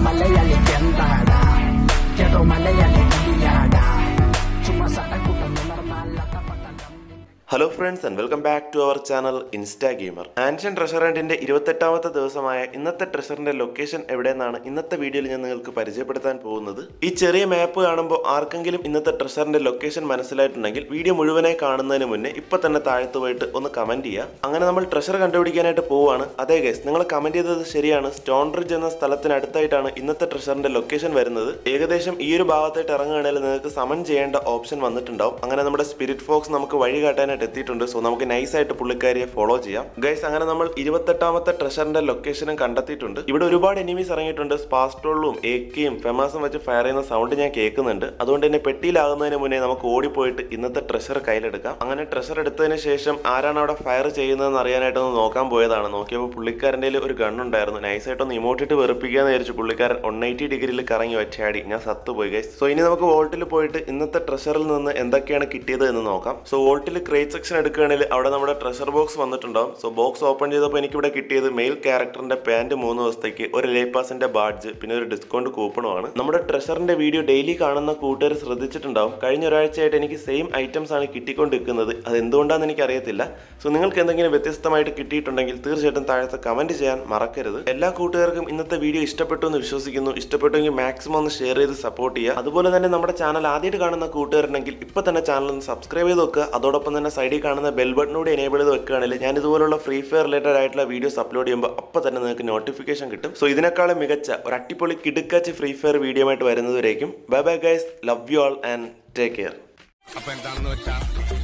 മലയാളിക്ക് എന്താടാ കേട്ടോ മലയാളി കവിയാടാ ചുമ്മാ സട്ടക്കൂട്ടം ഉണർന്നാലത്ത പട്ടം hello friends and welcome back to our channel insta gamer ancient ട്രഷറൻറ്റിന്റെ ഇരുപത്തെട്ടാമത്തെ ദിവസമായ ഇന്നത്തെ ട്രഷറിന്റെ ലൊക്കേഷൻ എവിടെയെന്നാണ് ഇന്നത്തെ വീഡിയോയിൽ ഞാൻ നിങ്ങൾക്ക് പരിചയപ്പെടുത്താൻ പോകുന്നത് ഈ ചെറിയ മാപ്പ് കാണുമ്പോൾ ആർക്കെങ്കിലും ഇന്നത്തെ ട്രഷറിന്റെ ലൊക്കേഷൻ മനസ്സിലായിട്ടുണ്ടെങ്കിൽ വീഡിയോ മുഴുവനായി കാണുന്നതിന് മുന്നേ ഇപ്പൊ തന്നെ താഴത്ത് പോയിട്ട് ഒന്ന് കമന്റ് ചെയ്യുക അങ്ങനെ നമ്മൾ ട്രഷർ കണ്ടുപിടിക്കാനായിട്ട് പോവുകയാണ് അതേ ഗൈസ് നിങ്ങൾ കമന്റ് ചെയ്തത് ശരിയാണ് സ്റ്റോൺ ബ്രിഡ്ജ് എന്ന സ്ഥലത്തിനടുത്തായിട്ടാണ് ഇന്നത്തെ ട്രഷറിന്റെ ലൊക്കേഷൻ വരുന്നത് ഏകദേശം ഈ ഒരു ഭാഗത്തായിട്ട് ഇറങ്ങുകയാണെങ്കിൽ നിങ്ങൾക്ക് സമൻ ചെയ്യേണ്ട ഓപ്ഷൻ വന്നിട്ടുണ്ടാവും അങ്ങനെ നമ്മുടെ സ്പിരിറ്റ് ഫോക്സ് നമുക്ക് വഴി കാട്ടാനായിട്ട് എത്തിയിട്ടുണ്ട് സോ നമുക്ക് നൈസ് ആയിട്ട് പുള്ളിക്കാരിയെ ഫോളോ ചെയ്യാം ഗൈസ് അങ്ങനെ നമ്മൾ ഇരുപത്തെട്ടാമത്തെ ട്രഷറിന്റെ ലൊക്കേഷനും കണ്ടെത്തിയിട്ടുണ്ട് ഇവിടെ ഒരുപാട് എനിമീസ് ഇറങ്ങിയിട്ടുണ്ട് സ്പാസ്റ്റോളും ഏക്കയും ഫെമാസും വെച്ച് ഫയർ ചെയ്യുന്ന സൗണ്ട് ഞാൻ കേൾക്കുന്നുണ്ട് അതുകൊണ്ട് തന്നെ പെട്ടിയിലാകുന്നതിന് മുന്നേ നമുക്ക് ഓടിപ്പോയിട്ട് ഇന്നത്തെ ട്രഷർ കയ്യിലെടുക്കാം അങ്ങനെ ട്രഷർ എടുത്തതിന് ശേഷം ആരാണ് അവിടെ ഫയർ ചെയ്യുന്നതെന്ന് അറിയാനായിട്ട് ഒന്ന് നോക്കാൻ പോയതാണ് നോക്കിയപ്പോൾ പുള്ളിക്കാരൻ്റെ ഒരു ഗണ്ണുണ്ടായിരുന്നു നൈസായിട്ടൊന്ന് ഇമോട്ടിട്ട് വെറുപ്പിക്കാന്ന് വിചാരിച്ചു പുള്ളിക്കാരൻ വൺ എയ്റ്റി ഡിഗ്രിയിൽ കറങ്ങി ഒറ്റയാടി ഞാൻ സത്തുപോയി ഗൈസ് സോ ഇനി നമുക്ക് വോൾട്ടിൽ പോയിട്ട് ഇന്നത്തെ ട്രഷറിൽ നിന്ന് എന്തൊക്കെയാണ് കിട്ടിയത് എന്ന് നോക്കാം സോ വോൾട്ടിൽ ക്രേറ്റ് സെക്ഷൻ എടുക്കുകയാണെങ്കിൽ അവിടെ നമ്മുടെ ട്രഷർ ബോക്സ് വന്നിട്ടുണ്ടാവും സോ ബോക്സ് ഓപ്പൺ ചെയ്തപ്പോൾ എനിക്കിവിടെ കിട്ടിയത് മെയിൽ ക്യാരക്ടറിന്റെ പാന്റ് മൂന്ന് ദിവസത്തേക്ക് ഒരു ലേപ്പാസിന്റെ ബാഡ്ജ് പിന്നെ ഒരു ഡിസ്കൗണ്ട് കൂപ്പണുമാണ് നമ്മുടെ ട്രഷറിന്റെ വീഡിയോ ഡെയിലി കാണുന്ന കൂട്ടുകാർ ശ്രദ്ധിച്ചിട്ടുണ്ടാവും കഴിഞ്ഞ ഒരാഴ്ചയായിട്ട് എനിക്ക് സെയിം ഐറ്റംസ് ആണ് കിട്ടിക്കൊണ്ടിരിക്കുന്നത് അത് എന്തുകൊണ്ടാണെന്ന് എനിക്ക് അറിയത്തില്ല സോ നിങ്ങൾക്ക് എന്തെങ്കിലും വ്യത്യസ്തമായിട്ട് കിട്ടിയിട്ടുണ്ടെങ്കിൽ തീർച്ചയായിട്ടും താഴത്തെ കമന്റ് ചെയ്യാൻ മറക്കരുത് എല്ലാ കൂട്ടുകാർക്കും ഇന്നത്തെ വീഡിയോ ഇഷ്ടപ്പെട്ടു എന്ന് വിശ്വസിക്കുന്നു ഇഷ്ടപ്പെട്ടെങ്കിൽ മാക്സിമം ഒന്ന് ഷെയർ ചെയ്ത് സപ്പോർട്ട് ചെയ്യുക അതുപോലെ തന്നെ നമ്മുടെ ചാനൽ ആദ്യമായിട്ട് കാണുന്ന കൂട്ടുകാരുണ്ടെങ്കിൽ ഇപ്പൊ തന്നെ ചാനൽ ഒന്ന് സബ്സ്ക്രൈബ് ചെയ്ത് വെക്കുക അതോടൊപ്പം തന്നെ സൈഡിൽ കാണുന്ന ബെൽ ബട്ടനോട് എനേബിൾ ചെയ്ത് വെക്കുകയാണെങ്കിൽ ഞാൻ ഇതുപോലുള്ള ഫ്രീ ഫയർ റിലേറ്റഡ് ആയിട്ടുള്ള വീഡിയോസ് അപ്ലോഡ് ചെയ്യുമ്പോൾ അപ്പോൾ തന്നെ നിങ്ങൾക്ക് നോട്ടിഫിക്കേഷൻ കിട്ടും സോ ഇതിനേക്കാളും മികച്ച ഒരു അടിപൊളി കിടുക്കാച്ച് ഫ്രീ ഫയർ വീഡിയോ ആയിട്ട് വരുന്നതുവരേക്കും bye bye guys love you all and take care അപ്പൊ എന്താണെന്ന് വെച്ചാൽ